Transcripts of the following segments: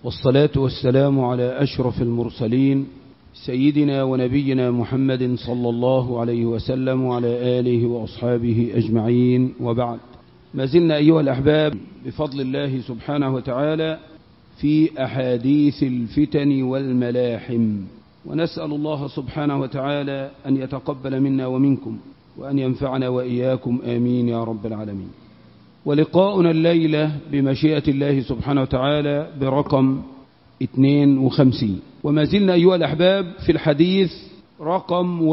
والصلاة والسلام على أشرف المرسلين سيدنا ونبينا محمد صلى الله عليه وسلم وعلى آله وأصحابه أجمعين وبعد ما زلنا أيها الأحباب بفضل الله سبحانه وتعالى في أحاديث الفتن والملاحم ونسأل الله سبحانه وتعالى أن يتقبل منا ومنكم وأن ينفعنا وإياكم آمين يا رب العالمين ولقاؤنا الليلة بمشيئة الله سبحانه وتعالى برقم 52 وما زلنا أيها الأحباب في الحديث رقم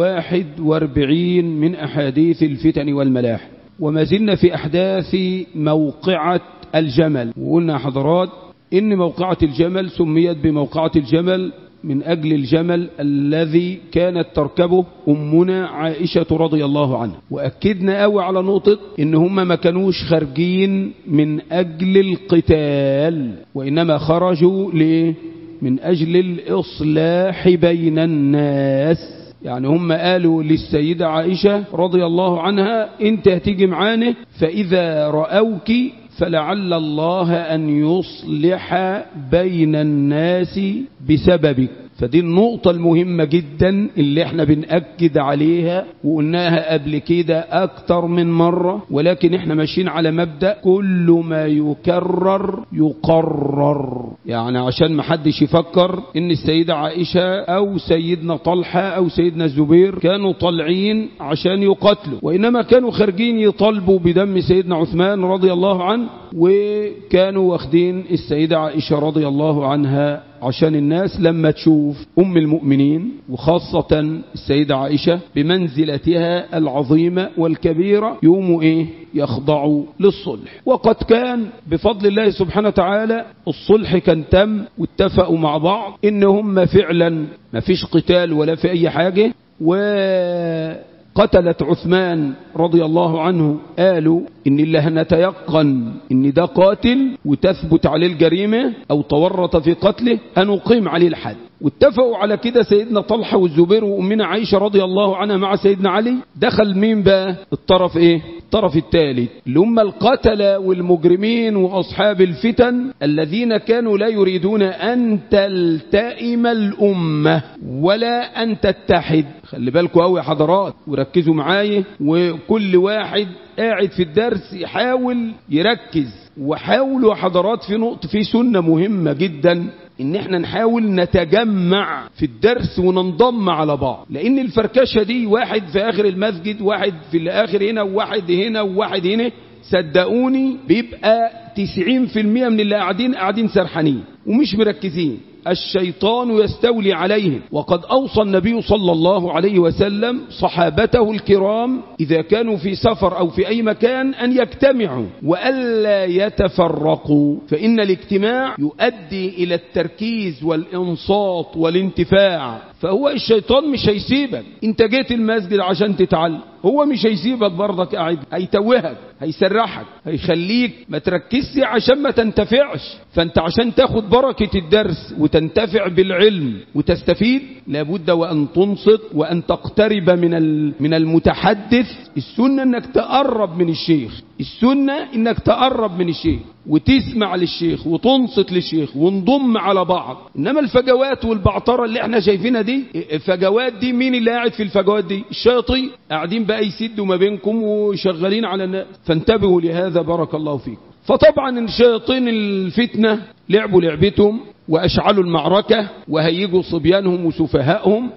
41 من أحاديث الفتن والملاحم وما زلنا في أحداث موقعة الجمل وقلنا حضرات إن موقعة الجمل سميت بموقعة الجمل من أجل الجمل الذي كانت تركبه أمنا عائشة رضي الله عنها وأكدنا قوي على نقطة إن هم ما كانوش خارجين من أجل القتال وإنما خرجوا ليه من أجل الإصلاح بين الناس يعني هم قالوا للسيدة عائشة رضي الله عنها انت هتيجي معانا فإذا رأوك فلعل الله أن يصلح بين الناس بسببك فدي النقطة المهمة جدا اللي احنا بنأكد عليها وقلناها قبل كده أكتر من مرة ولكن احنا ماشيين على مبدأ كل ما يكرر يقرر يعني عشان ما حدش يفكر ان السيدة عائشة او سيدنا طلحة او سيدنا الزبير كانوا طالعين عشان يقتلوا وإنما كانوا خارجين يطالبوا بدم سيدنا عثمان رضي الله عنه وكانوا واخدين السيدة عائشة رضي الله عنها عشان الناس لما تشوف أم المؤمنين وخاصة السيدة عائشة بمنزلتها العظيمة والكبيرة يوموا إيه يخضعوا للصلح وقد كان بفضل الله سبحانه وتعالى الصلح كان تم واتفقوا مع بعض إن هم فعلا ما فيش قتال ولا في أي حاجة و قتلت عثمان رضي الله عنه قالوا إن الله نتيقن إن ده قاتل وتثبت عليه الجريمة أو تورط في قتله أنقيم عليه الحد واتفقوا على كده سيدنا طلحة والزبير وأمنا عائشة رضي الله عنها مع سيدنا علي دخل مين بقى الطرف ايه الطرف الثالث اللي هم القتلة والمجرمين وأصحاب الفتن الذين كانوا لا يريدون أن تلتئم الأمة ولا أن تتحد خلي بالكم قوي حضرات وركزوا معايا وكل واحد قاعد في الدرس يحاول يركز وحاولوا حضرات في نقطة في سنة مهمة جدا ان احنا نحاول نتجمع في الدرس وننضم على بعض لان الفركشة دي واحد في اخر المسجد واحد في الاخر هنا وواحد هنا وواحد هنا صدقوني بيبقى 90% من اللي قاعدين قاعدين سرحانين ومش مركزين الشيطان يستولي عليهم وقد أوصى النبي صلى الله عليه وسلم صحابته الكرام إذا كانوا في سفر أو في أي مكان أن يجتمعوا وألا يتفرقوا فإن الاجتماع يؤدي إلى التركيز والإنصات والانتفاع فهو الشيطان مش هيسيبك انت جيت المسجد عشان تتعلم هو مش هيسيبك برضك قاعد هيتوهك هيسرحك هيخليك ما تركزش عشان ما تنتفعش فانت عشان تاخد بركة الدرس وتنتفع بالعلم وتستفيد لابد وان تنصت وان تقترب من من المتحدث السنة انك تقرب من الشيخ السنة انك تقرب من الشيخ وتسمع للشيخ وتنصت للشيخ ونضم على بعض انما الفجوات والبعطرة اللي احنا شايفينها دي الفجوات دي مين اللي قاعد في الفجوات دي الشياطين قاعدين بقى يسدوا ما بينكم وشغالين على الناس فانتبهوا لهذا بارك الله فيكم فطبعا الشياطين الفتنة لعبوا لعبتهم وأشعلوا المعركة وهيجوا صبيانهم وسفهائهم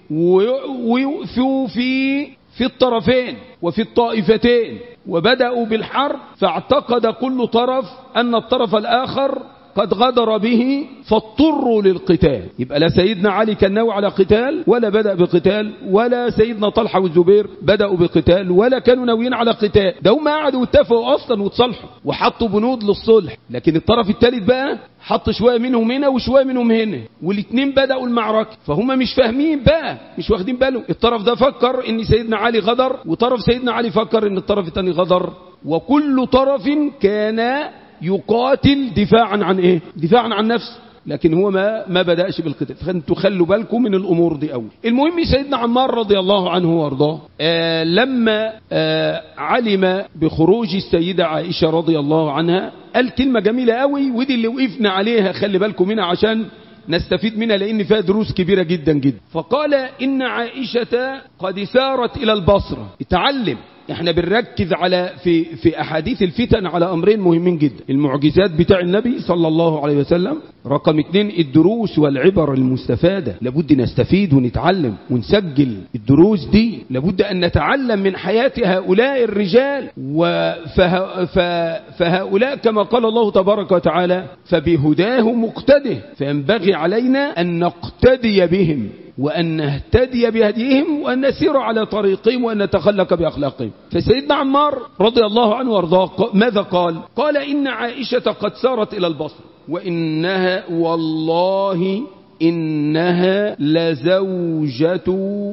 ويؤفوا في في الطرفين وفي الطائفتين وبدأوا بالحرب فاعتقد كل طرف أن الطرف الآخر قد غدر به فاضطروا للقتال يبقى لا سيدنا علي كان ناوي على قتال ولا بدأ بقتال ولا سيدنا طلحة والزبير بدأوا بقتال ولا كانوا ناويين على قتال ده هم قعدوا واتفقوا أصلا وتصالحوا وحطوا بنود للصلح لكن الطرف الثالث بقى حط شوية منهم هنا وشوية منهم هنا والاثنين بدأوا المعركة فهم مش فاهمين بقى مش واخدين بالهم الطرف ده فكر ان سيدنا علي غدر وطرف سيدنا علي فكر ان الطرف الثاني غدر وكل طرف كان يقاتل دفاعا عن ايه دفاعا عن نفسه لكن هو ما ما بدأش بالقتال فانتوا خلوا بالكم من الأمور دي أول المهم سيدنا عمار رضي الله عنه وارضاه آه لما آه علم بخروج السيدة عائشة رضي الله عنها قال كلمة جميلة قوي ودي اللي وقفنا عليها خلي بالكم منها عشان نستفيد منها لأن فيها دروس كبيرة جدا جدا فقال إن عائشة قد سارت إلى البصرة اتعلم احنا بنركز على في في احاديث الفتن على امرين مهمين جدا المعجزات بتاع النبي صلى الله عليه وسلم رقم اتنين الدروس والعبر المستفادة لابد نستفيد ونتعلم ونسجل الدروس دي لابد ان نتعلم من حياة هؤلاء الرجال وفه فهؤلاء كما قال الله تبارك وتعالى فبهداه مقتده فينبغي علينا ان نقتدي بهم وأن نهتدي بهديهم وأن نسير على طريقهم وأن نتخلق بأخلاقهم فسيدنا عمار رضي الله عنه وارضاه ماذا قال قال إن عائشة قد سارت إلى البصر وإنها والله إنها لزوجة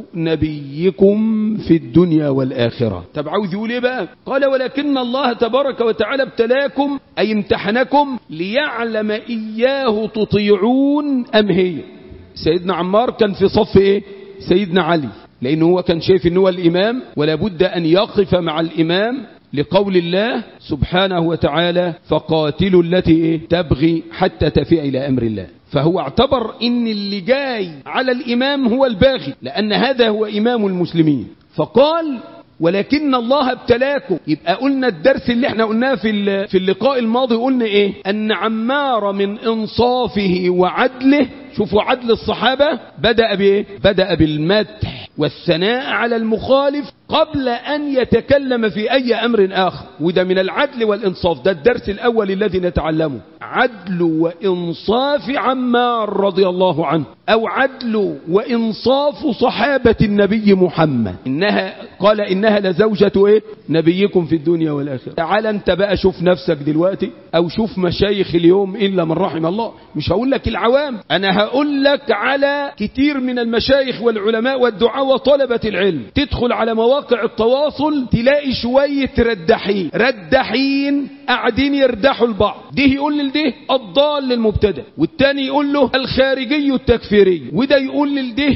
نبيكم في الدنيا والآخرة طب عاوز يقول إيه بقى قال ولكن الله تبارك وتعالى ابتلاكم أي امتحنكم ليعلم إياه تطيعون أم هي سيدنا عمار كان في صف ايه سيدنا علي لانه هو كان شايف ان هو الامام ولا بد ان يقف مع الامام لقول الله سبحانه وتعالى فقاتلوا التي إيه؟ تبغي حتى تفيء الى امر الله فهو اعتبر ان اللي جاي على الامام هو الباغي لان هذا هو امام المسلمين فقال ولكن الله ابتلاكم يبقى قلنا الدرس اللي احنا قلناه في في اللقاء الماضي قلنا ايه ان عمار من انصافه وعدله شوفوا عدل الصحابة بدأ بايه بدأ بالمدح والثناء على المخالف قبل أن يتكلم في أي أمر آخر وده من العدل والإنصاف ده الدرس الأول الذي نتعلمه عدل وإنصاف عمار رضي الله عنه أو عدل وإنصاف صحابة النبي محمد إنها قال إنها لزوجة إيه؟ نبيكم في الدنيا والآخرة تعال أنت بقى شوف نفسك دلوقتي أو شوف مشايخ اليوم إلا من رحم الله مش هقول لك العوام أنا هقول لك على كتير من المشايخ والعلماء والدعاء وطلبة العلم تدخل على مواقع التواصل تلاقي شوية ردحين ردحين قاعدين يردحوا البعض ده يقول لده الضال للمبتدع والتاني يقول له الخارجي التكفيري وده يقول لده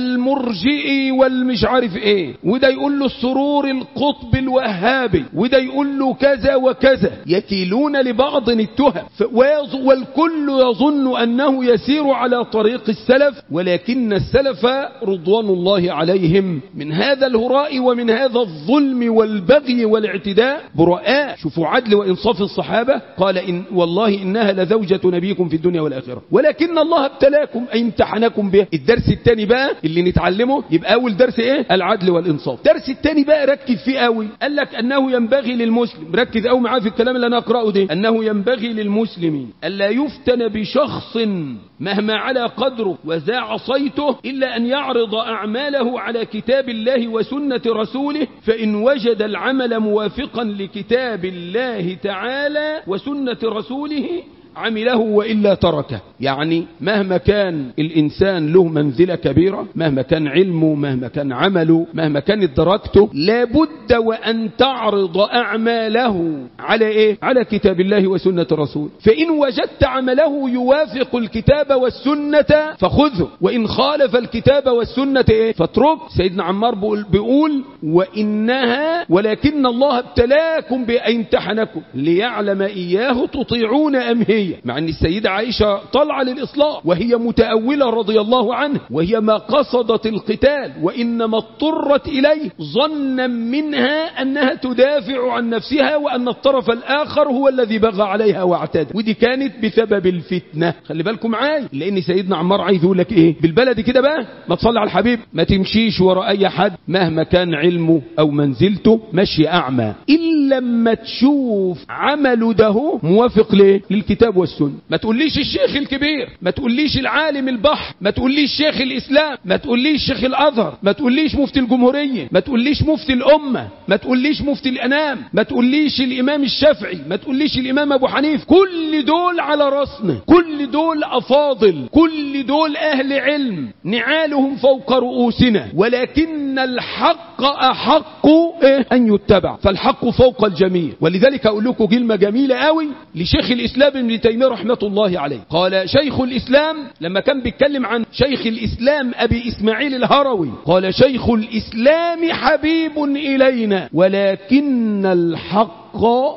المرجئي والمش عارف ايه وده يقول له السرور القطب الوهابي وده يقول له كذا وكذا يكيلون لبعض التهم والكل يظن انه يسير على طريق السلف ولكن السلف رضوان الله عليهم من هذا الهراء ومن هذا الظلم والبغي والاعتداء براء شوفوا عدل وإنصاف الصحابة قال إن والله إنها لزوجة نبيكم في الدنيا والآخرة ولكن الله ابتلاكم أي امتحنكم به الدرس الثاني بقى اللي نتعلمه يبقى أول درس إيه العدل والإنصاف الدرس الثاني بقى ركز فيه قوي قال لك أنه ينبغي للمسلم ركز قوي معاه في الكلام اللي أنا أقرأه ده أنه ينبغي للمسلم ألا يفتن بشخص مهما على قدره وذا عصيته إلا أن يعرض أعماله على كتاب الله وسنة رسوله فإن وجد العمل موافقا لكتاب الله تعالى وسنة رسوله عمله وإلا تركه يعني مهما كان الإنسان له منزلة كبيرة مهما كان علمه مهما كان عمله مهما كانت درجته لابد وأن تعرض أعماله على إيه؟ على كتاب الله وسنة الرسول فإن وجدت عمله يوافق الكتاب والسنة فخذه وإن خالف الكتاب والسنة إيه؟ فاترك سيدنا عمار بيقول, بيقول وإنها ولكن الله ابتلاكم بأن امتحنكم ليعلم إياه تطيعون أم هي مع أن السيدة عائشة طلع للإصلاح وهي متأولة رضي الله عنه وهي ما قصدت القتال وإنما اضطرت إليه ظنا منها أنها تدافع عن نفسها وأن الطرف الآخر هو الذي بغى عليها واعتدى ودي كانت بسبب الفتنة خلي بالكم معاي لأن سيدنا عمار عايز يقول لك إيه بالبلد كده بقى ما تصلي على الحبيب ما تمشيش ورا أي حد مهما كان علمه أو منزلته مشي أعمى إلا لما تشوف عمله ده موافق ليه للكتاب والسنة ما تقوليش الشيخ الكبير ما تقوليش العالم البحر ما تقوليش شيخ الإسلام ما تقوليش شيخ الأزهر ما تقوليش مفتي الجمهورية ما تقوليش مفتي الأمة ما تقوليش مفتي الأنام ما تقوليش الإمام الشافعي ما تقوليش الإمام أبو حنيف كل دول على رأسنا كل دول أفاضل كل دول أهل علم نعالهم فوق رؤوسنا ولكن الحق الحق أحق إيه؟ أن يتبع فالحق فوق الجميع ولذلك أقول لكم كلمة جميلة قوي لشيخ الإسلام ابن تيمية رحمة الله عليه قال شيخ الإسلام لما كان بيتكلم عن شيخ الإسلام أبي إسماعيل الهروي قال شيخ الإسلام حبيب إلينا ولكن الحق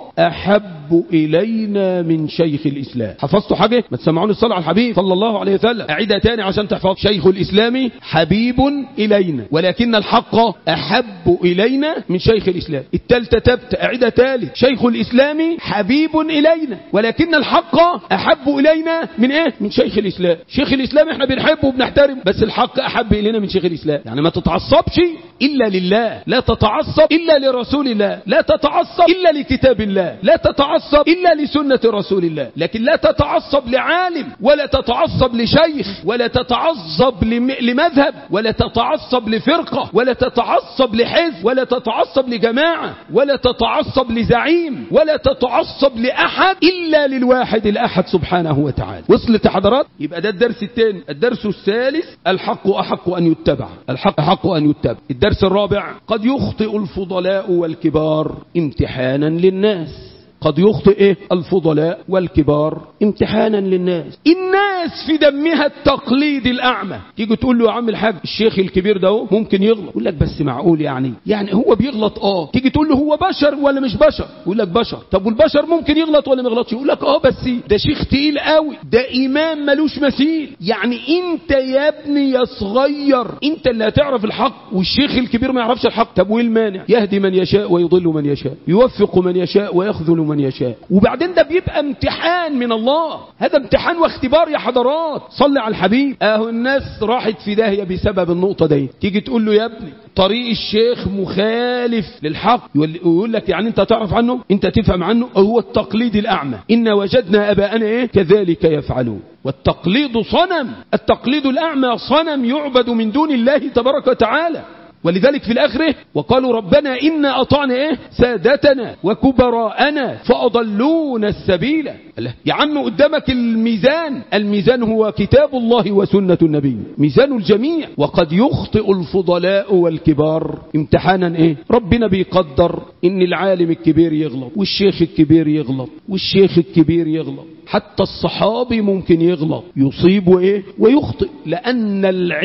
أحب إلينا من شيخ الإسلام حفظتوا حاجة ما تسمعون الصلاة على الحبيب صلى الله عليه وسلم أعيدها تاني عشان تحفظ شيخ الإسلام حبيب إلينا ولكن الحق أحب إلينا من شيخ الإسلام التالتة تبت أعيدها تالي شيخ الإسلام حبيب إلينا ولكن الحق أحب إلينا من إيه من شيخ الإسلام شيخ الإسلام إحنا بنحبه وبنحترم بس الحق أحب إلينا من شيخ الإسلام يعني ما تتعصبش إلا لله لا تتعصب إلا لرسول الله لا تتعصب إلا لكتاب الله لا تتعصب إلا لسنة رسول الله لكن لا تتعصب لعالم ولا تتعصب لشيخ ولا تتعصب لم- لمذهب ولا تتعصب لفرقة ولا تتعصب لحزب ولا تتعصب لجماعة ولا تتعصب لزعيم ولا تتعصب لأحد إلا للواحد الأحد سبحانه وتعالى وصلت يا حضرات يبقى ده الدرس الثاني الدرس الثالث الحق أحق أن يتبع الحق أحق أن يتبع الدرس الرابع قد يخطئ الفضلاء والكبار امتحانا للناس قد يخطئ إيه؟ الفضلاء والكبار امتحانا للناس الناس في دمها التقليد الأعمى تيجي تقول له يا عم الحاج الشيخ الكبير ده هو ممكن يغلط يقول لك بس معقول يعني يعني هو بيغلط اه تيجي تقول له هو بشر ولا مش بشر يقول لك بشر طب والبشر ممكن يغلط ولا ما يغلطش يقول لك اه بس ده شيخ تقيل قوي ده إمام ملوش مثيل يعني انت يا ابني يا صغير انت اللي هتعرف الحق والشيخ الكبير ما يعرفش الحق طب وايه المانع يهدي من يشاء ويضل من يشاء يوفق من يشاء ويخذل من يشاء وبعدين ده بيبقى امتحان من الله هذا امتحان واختبار يا حضرات صل على الحبيب اهو الناس راحت في داهيه بسبب النقطه دي تيجي تقول له يا ابني طريق الشيخ مخالف للحق يقول يقول لك يعني انت تعرف عنه انت تفهم عنه هو التقليد الاعمى ان وجدنا اباءنا ايه كذلك يفعلون والتقليد صنم التقليد الاعمى صنم يعبد من دون الله تبارك وتعالى ولذلك في الآخرة وقالوا ربنا إنا أطعنا إيه سادتنا وكبراءنا فأضلونا السبيل الله. يا عم قدامك الميزان الميزان هو كتاب الله وسنة النبي ميزان الجميع وقد يخطئ الفضلاء والكبار امتحانا إيه ربنا بيقدر إن العالم الكبير يغلط والشيخ الكبير يغلط والشيخ الكبير يغلط حتى الصحابي ممكن يغلط يصيب وإيه ويخطئ لأن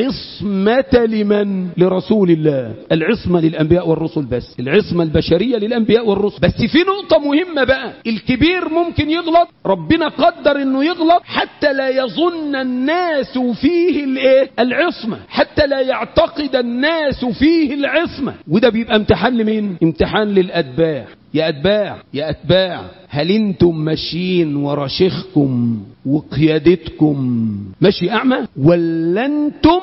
العصمة لمن لرسول الله العصمة للأنبياء والرسل بس العصمة البشرية للأنبياء والرسل بس في نقطة مهمة بقى الكبير ممكن يغلط ربنا قدر انه يغلط حتى لا يظن الناس فيه الايه العصمة حتى لا يعتقد الناس فيه العصمة وده بيبقى امتحان لمين امتحان للأتباع يا أتباع يا أتباع هل انتم ماشيين ورا شيخكم وقيادتكم ماشي أعمى ولا انتم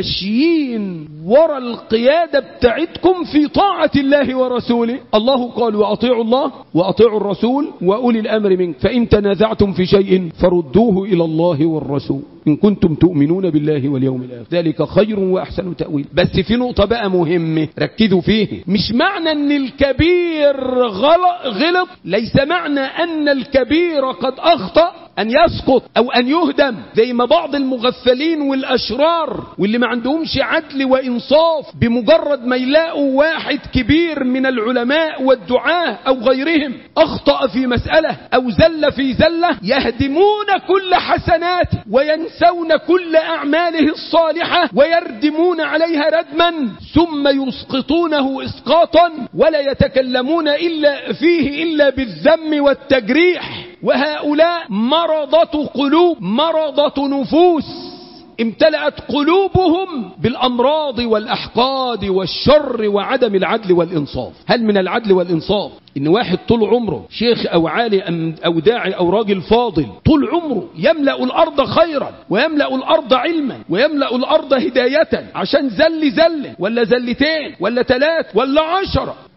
ماشيين ورا القيادة بتاعتكم في طاعة الله ورسوله الله قال وأطيعوا الله وأطيعوا الرسول وأولي الأمر منك فإن تنازعتم في شيء فردوه إلى الله والرسول إن كنتم تؤمنون بالله واليوم الآخر ذلك خير وأحسن تأويل بس في نقطة بقى مهمة ركزوا فيه مش معنى أن الكبير غلط, غلط ليس معنى أن الكبير قد أخطأ أن يسقط أو أن يهدم زي ما بعض المغفلين والأشرار واللي ما عندهمش عدل وإنصاف بمجرد ما يلاقوا واحد كبير من العلماء والدعاة أو غيرهم أخطأ في مسألة أو زل في زلة يهدمون كل حسناته وينسون كل أعماله الصالحة ويردمون عليها ردما ثم يسقطونه إسقاطا ولا يتكلمون إلا فيه إلا بالذم والتجريح وهؤلاء مرضة قلوب مرضة نفوس امتلأت قلوبهم بالأمراض والأحقاد والشر وعدم العدل والإنصاف هل من العدل والإنصاف إن واحد طول عمره شيخ أو عالي أو داعي أو راجل فاضل طول عمره يملأ الأرض خيرا ويملأ الأرض علما ويملأ الأرض هداية عشان زل زل ولا زلتين ولا ثلاث ولا عشرة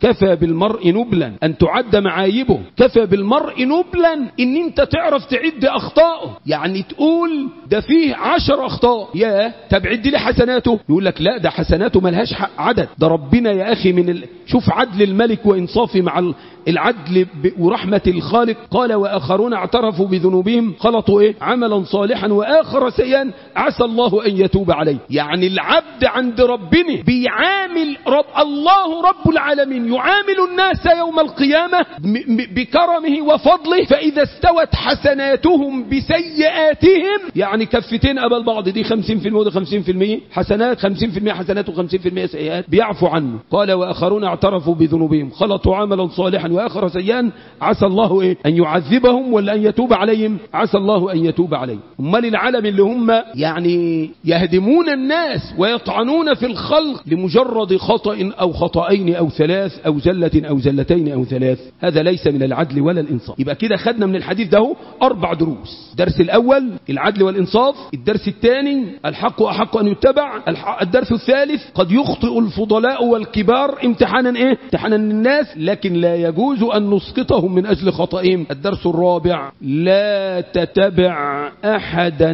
كفى بالمرء نبلا أن تعد معايبه كفى بالمرء نبلا إن أنت تعرف تعد أخطائه يعني تقول ده فيه عشر أخطاء يا طب عد لي حسناته يقول لك لا ده حسناته ملهاش حق عدد ده ربنا يا أخي من ال... شوف عدل الملك وإنصافه مع العدل ورحمة الخالق قال وآخرون اعترفوا بذنوبهم خلطوا إيه عملا صالحا وآخر سيئا عسى الله أن يتوب عليه يعني العبد عند ربنا بيعامل رب الله رب العالمين يعامل الناس يوم القيامة بكرمه وفضله فإذا استوت حسناتهم بسيئاتهم يعني كفتين أبل بعض دي 50% ودي 50% حسنات 50% حسنات و50% سيئات بيعفو عنه قال وآخرون اعترفوا بذنوبهم خلطوا عملا صالحا وآخر سيئا عسى الله إيه أن يعذبهم ولا أن يتوب عليهم عسى الله أن يتوب عليهم امال العالم اللي هم يعني يهدمون الناس ويطعنون في الخلق لمجرد خطأ أو خطأين أو ثلاث أو زلة أو زلتين أو ثلاث هذا ليس من العدل ولا الإنصاف يبقى كده خدنا من الحديث ده أربع دروس الدرس الأول العدل والإنصاف الدرس الثاني الحق أحق أن يتبع الدرس الثالث قد يخطئ الفضلاء والكبار امتحانا إيه امتحانا الناس لكن لا يجوز أن نسقطهم من أجل خطئهم الدرس الرابع لا تتبع أحدا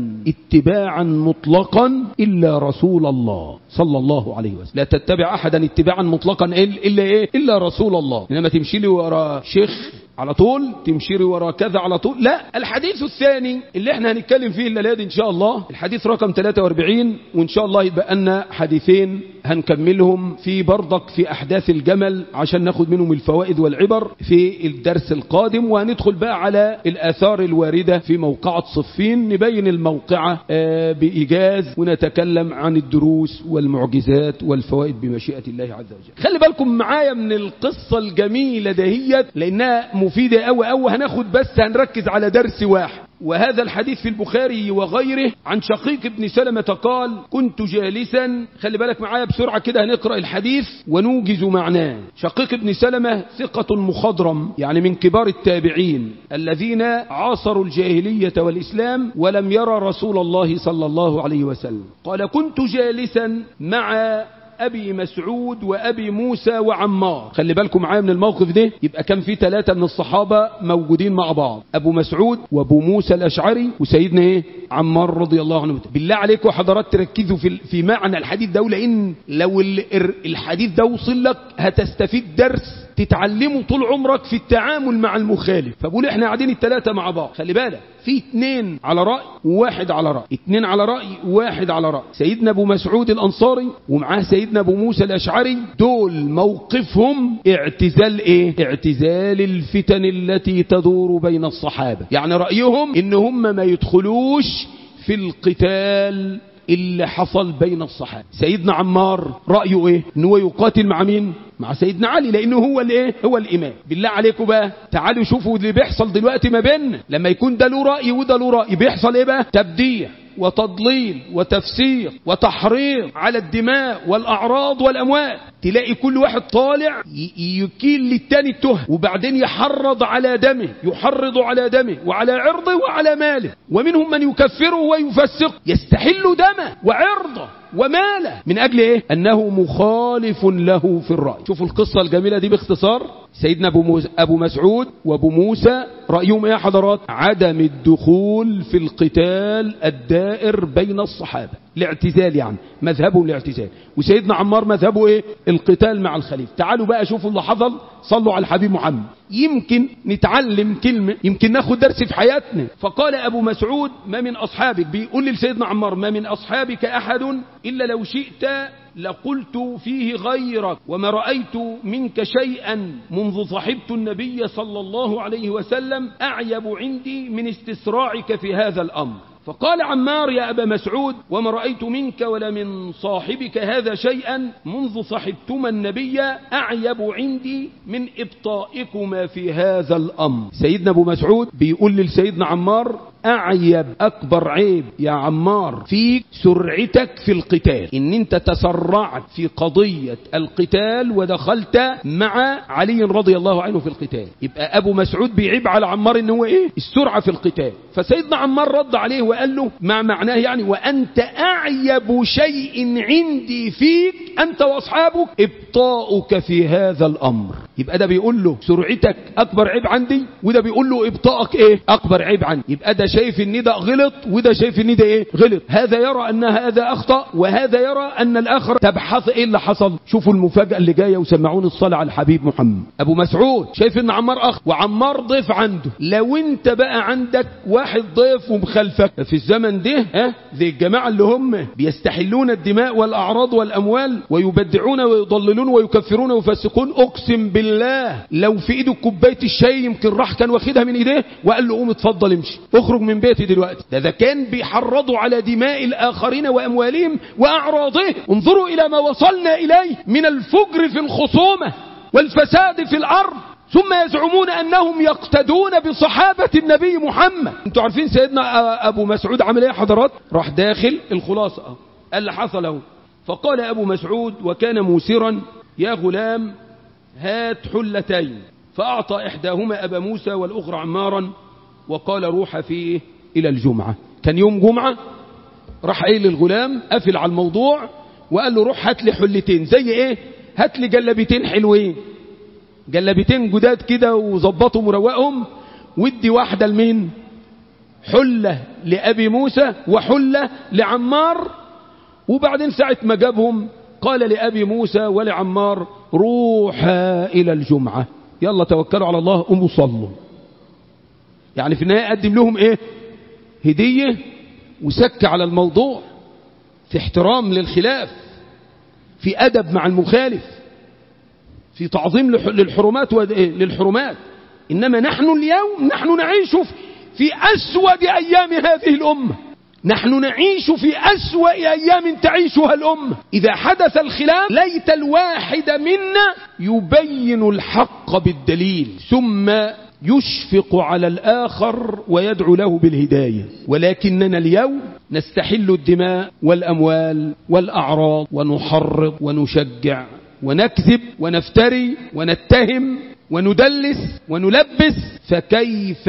اتباعا مطلقا إلا رسول الله صلى الله عليه وسلم لا تتبع أحدا اتباعا مطلقا إلا إيه إلا رسول الله إنما تمشي لي ورا شيخ على طول تمشي ورا كذا على طول لا الحديث الثاني اللي احنا هنتكلم فيه الليلة دي ان شاء الله الحديث رقم 43 وان شاء الله يبقى لنا حديثين هنكملهم في برضك في احداث الجمل عشان ناخد منهم الفوائد والعبر في الدرس القادم وهندخل بقى على الاثار الواردة في موقعة صفين نبين الموقعة بايجاز ونتكلم عن الدروس والمعجزات والفوائد بمشيئة الله عز وجل خلي بالكم معايا من القصة الجميلة دهيت لانها مفيدة أوي أوي هناخد بس هنركز على درس واحد وهذا الحديث في البخاري وغيره عن شقيق بن سلمة قال كنت جالسا خلي بالك معايا بسرعة كده هنقرأ الحديث ونوجز معناه شقيق بن سلمة ثقة مخضرم يعني من كبار التابعين الذين عاصروا الجاهلية والإسلام ولم يرى رسول الله صلى الله عليه وسلم قال كنت جالسا مع أبي مسعود وأبي موسى وعمار خلي بالكم معايا من الموقف ده يبقى كان في ثلاثة من الصحابة موجودين مع بعض أبو مسعود وأبو موسى الأشعري وسيدنا إيه عمار رضي الله عنه بالله عليكم حضرات تركزوا في في معنى الحديث ده لأن لو الحديث ده وصل لك هتستفيد درس تتعلمه طول عمرك في التعامل مع المخالف فبقول احنا قاعدين الثلاثة مع بعض خلي بالك في اتنين على رأي وواحد على رأي اتنين على رأي وواحد على رأي سيدنا ابو مسعود الانصاري ومعاه سيدنا ابو موسى الاشعري دول موقفهم اعتزال ايه اعتزال الفتن التي تدور بين الصحابة يعني رأيهم ان هم ما يدخلوش في القتال اللي حصل بين الصحابة سيدنا عمار رأيه ايه ان هو يقاتل مع مين مع سيدنا علي لانه هو الايه هو الامام بالله عليكم بقى تعالوا شوفوا اللي بيحصل دلوقتي ما بيننا لما يكون ده له راي وده له راي بيحصل ايه بقى تبديع وتضليل وتفسير وتحريض على الدماء والأعراض والأموال تلاقي كل واحد طالع يكيل للتاني التهم وبعدين يحرض على دمه يحرض على دمه وعلى عرضه وعلى ماله ومنهم من يكفره ويفسق يستحل دمه وعرضه وماله من أجل إيه أنه مخالف له في الرأي شوفوا القصة الجميلة دي باختصار سيدنا أبو, موسى أبو مسعود وأبو موسى رأيهم إيه حضرات عدم الدخول في القتال الدائر بين الصحابة الاعتزال يعني مذهبه الاعتزال وسيدنا عمار مذهبه ايه القتال مع الخليفة تعالوا بقى شوفوا اللي حصل صلوا على الحبيب محمد يمكن نتعلم كلمة يمكن ناخد درس في حياتنا فقال أبو مسعود ما من أصحابك بيقول لسيدنا عمار ما من أصحابك أحد إلا لو شئت لقلت فيه غيرك وما رأيت منك شيئا منذ صحبت النبي صلى الله عليه وسلم أعيب عندي من استسراعك في هذا الأمر فقال عمار يا أبا مسعود وما رأيت منك ولا من صاحبك هذا شيئا منذ صحبتما النبي أعيب عندي من إبطائكما في هذا الأمر سيدنا أبو مسعود بيقول لسيدنا عمار أعيب أكبر عيب يا عمار فيك سرعتك في القتال إن أنت تسرعت في قضية القتال ودخلت مع علي رضي الله عنه في القتال يبقى أبو مسعود بيعيب على عمار إن هو إيه السرعة في القتال فسيدنا عمار رد عليه وقال له مع معناه يعني وأنت أعيب شيء عندي فيك أنت وأصحابك إبطاؤك في هذا الأمر يبقى ده بيقول له سرعتك أكبر عيب عندي وده بيقول له إبطاءك إيه أكبر عيب عندي يبقى ده شايف إن ده غلط وده شايف إن ده إيه غلط هذا يرى أن هذا أخطأ وهذا يرى أن الآخر تبحث إيه اللي حصل شوفوا المفاجأة اللي جاية وسمعون الصلاة على الحبيب محمد أبو مسعود شايف إن عمار أخ وعمار ضيف عنده لو أنت بقى عندك واحد ضيف ومخالفك في الزمن ده ها زي الجماعة اللي هم بيستحلون الدماء والأعراض والأموال ويبدعون ويضللون ويكفرون ويفسقون أقسم بالله لو في إيده كوباية الشاي يمكن راح كان واخدها من إيديه وقال له قوم اتفضل امشي اخرج من بيتي دلوقتي ده, ده كان بيحرضوا على دماء الآخرين وأموالهم وأعراضهم انظروا إلى ما وصلنا إليه من الفجر في الخصومة والفساد في الأرض ثم يزعمون أنهم يقتدون بصحابة النبي محمد انتوا عارفين سيدنا أبو مسعود عمل ايه حضرات راح داخل الخلاصة قال اللي حصل اهو فقال أبو مسعود وكان موسرا يا غلام هات حلتين فأعطى إحداهما أبا موسى والأخرى عمارا وقال روح فيه إلى الجمعة كان يوم جمعة راح قايل للغلام قفل على الموضوع وقال له روح هات لي حلتين زي ايه هات لي جلبيتين حلوين جلبيتين جداد كده وظبطهم وروقهم ودي واحدة لمين حلة لأبي موسى وحلة لعمار وبعدين ساعة ما جابهم قال لأبي موسى ولعمار روحا إلى الجمعة يلا توكلوا على الله قوموا صلوا يعني في النهاية قدم لهم ايه هدية وسك على الموضوع في احترام للخلاف في أدب مع المخالف في تعظيم للحرمات للحرمات إنما نحن اليوم نحن نعيش في أسود أيام هذه الأمة نحن نعيش في أسوأ أيام تعيشها الأمة إذا حدث الخلاف ليت الواحد منا يبين الحق بالدليل ثم يشفق على الآخر ويدعو له بالهداية ولكننا اليوم نستحل الدماء والأموال والأعراض ونحرض ونشجع ونكذب ونفتري ونتهم وندلس ونلبس فكيف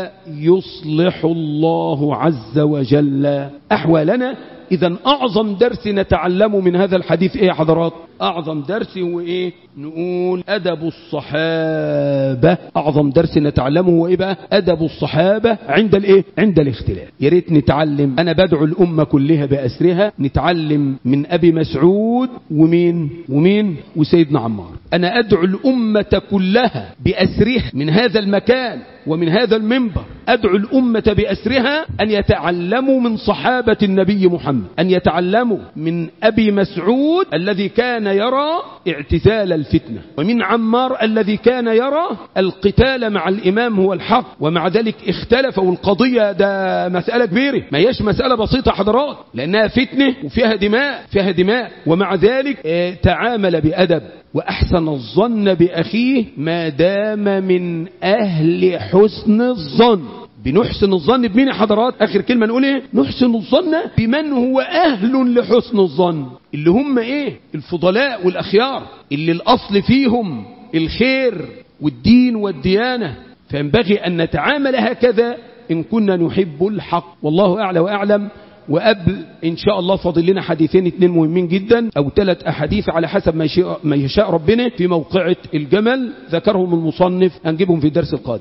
يصلح الله عز وجل أحوالنا إذا أعظم درس نتعلم من هذا الحديث إيه يا حضرات أعظم درس هو إيه نقول أدب الصحابة أعظم درس نتعلمه هو إيه بقى أدب الصحابة عند الإيه عند الاختلاف يا ريت نتعلم أنا بدعو الأمة كلها بأسرها نتعلم من أبي مسعود ومين ومين وسيدنا عمار أنا أدعو الأمة كلها بأسرها من هذا المكان ومن هذا المنبر أدعو الأمة بأسرها أن يتعلموا من صحابة النبي محمد أن يتعلموا من أبي مسعود الذي كان يرى اعتزال الفتنة ومن عمار الذي كان يرى القتال مع الإمام هو الحق ومع ذلك اختلفوا القضية ده مسألة كبيرة ما هيش مسألة بسيطة حضرات لأنها فتنة وفيها دماء فيها دماء ومع ذلك اه تعامل بأدب وأحسن الظن بأخيه ما دام من أهل حسن الظن بنحسن الظن بمين يا حضرات آخر كلمة نقول إيه نحسن الظن بمن هو أهل لحسن الظن اللي هم إيه الفضلاء والأخيار اللي الأصل فيهم الخير والدين والديانة فينبغي أن نتعامل هكذا إن كنا نحب الحق والله أعلى وأعلم وقبل إن شاء الله فاضل لنا حديثين اتنين مهمين جدا أو ثلاث أحاديث على حسب ما يشاء, ما يشاء ربنا في موقعة الجمل ذكرهم المصنف هنجيبهم في الدرس القادم